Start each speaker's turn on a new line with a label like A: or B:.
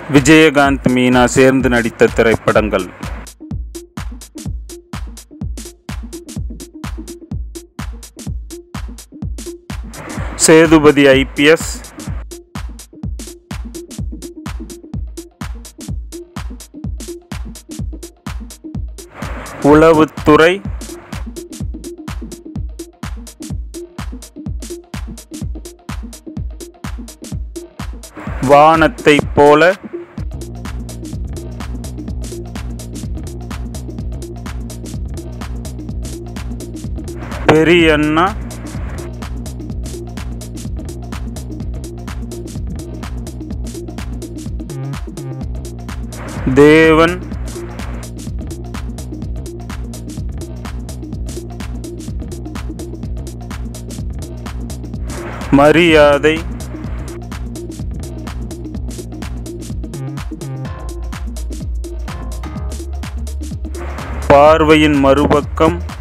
A: விஜயகாந்த் மீனா சேர்ந்து நடித்த திரைப்படங்கள் சேதுபதி ஐபிஎஸ் உளவுத்துறை வானத்தைப் போல பெரியண்ணா தேவன் மரியாதை பார்வையின் மறுபக்கம்